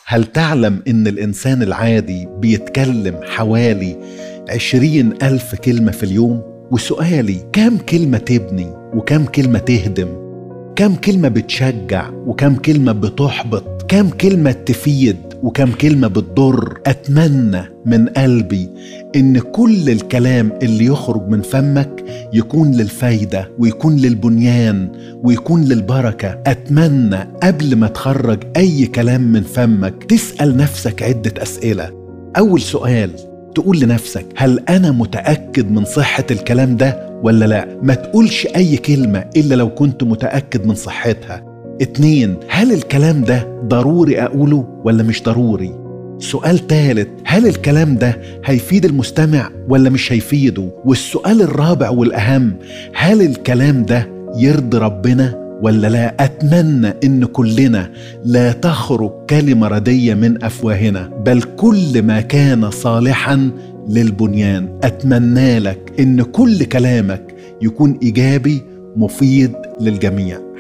هل تعلم ان الانسان العادي بيتكلم حوالي عشرين الف كلمة في اليوم وسؤالي كم كلمة تبني وكم كلمة تهدم كم كلمة بتشجع وكم كلمة بتحبط كم كلمة تفيد وكم كلمة بتضر أتمنى من قلبي إن كل الكلام اللي يخرج من فمك يكون للفايدة ويكون للبنيان ويكون للبركة أتمنى قبل ما تخرج أي كلام من فمك تسأل نفسك عدة أسئلة أول سؤال تقول لنفسك هل أنا متأكد من صحة الكلام ده ولا لا ما تقولش أي كلمة إلا لو كنت متأكد من صحتها اتنين هل الكلام ده ضروري أقوله ولا مش ضروري سؤال ثالث هل الكلام ده هيفيد المستمع ولا مش هيفيده والسؤال الرابع والأهم هل الكلام ده يرضي ربنا ولا لا اتمنى ان كلنا لا تخرج كلمه رديه من افواهنا بل كل ما كان صالحا للبنيان اتمنى لك ان كل كلامك يكون ايجابي مفيد للجميع